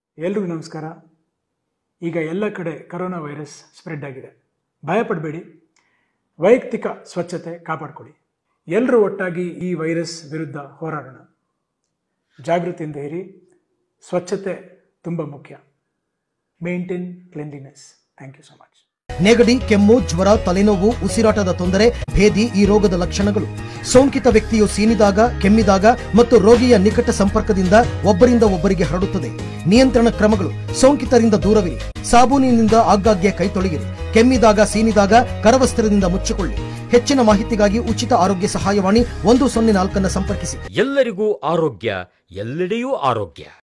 ಎಲ್ರಿಗೂ ನಮಸ್ಕಾರ ಈಗ ಎಲ್ಲ ಕಡೆ ಕರೋನಾ ವೈರಸ್ ಸ್ಪ್ರೆಡ್ ಆಗಿದೆ ಭಯಪಡಬೇಡಿ ವೈಯಕ್ತಿಕ ಸ್ವಚ್ಛತೆ ಕಾಪಾಡಿಕೊಡಿ ಎಲ್ಲರೂ ಒಟ್ಟಾಗಿ ಈ ವೈರಸ್ ವಿರುದ್ಧ ಹೋರಾಡೋಣ ಜಾಗೃತಿಯಿಂದ ಇರಿ ಸ್ವಚ್ಛತೆ ತುಂಬ ಮುಖ್ಯ maintain cleanliness thank you so much ನೆಗಡಿ ಕೆಮ್ಮು ಜ್ವರ ತಲೆನೋವು ಉಸಿರಾಟದ ತೊಂದರೆ ಭೇದಿ ಈ ರೋಗದ ಲಕ್ಷಣಗಳು ಸೋಂಕಿತ ವ್ಯಕ್ತಿಯು ಸೀನಿದಾಗ ಕೆಮ್ಮಿದಾಗ ಮತ್ತು ರೋಗಿಯ ನಿಕಟ ಸಂಪರ್ಕದಿಂದ ಒಬ್ಬರಿಂದ ಒಬ್ಬರಿಗೆ ಹರಡುತ್ತದೆ ನಿಯಂತ್ರಣ ಕ್ರಮಗಳು ಸೋಂಕಿತರಿಂದ ದೂರವಿರಿ ಸಾಬೂನಿನಿಂದ ಆಗಾಗ್ಗೆ ಕೈ ತೊಳೆಯಿರಿ ಕೆಮ್ಮಿದಾಗ ಸೀನಿದಾಗ ಕರವಸ್ತ್ರದಿಂದ ಮುಚ್ಚಿಕೊಳ್ಳಿ ಹೆಚ್ಚಿನ ಮಾಹಿತಿಗಾಗಿ ಉಚಿತ ಆರೋಗ್ಯ ಸಹಾಯವಾಣಿ ಒಂದು ಸೊನ್ನೆ ನಾಲ್ಕನ್ನು ಸಂಪರ್ಕಿಸಿ ಎಲ್ಲರಿಗೂ ಆರೋಗ್ಯ ಎಲ್ಲೆಡೆಯೂ ಆರೋಗ್ಯ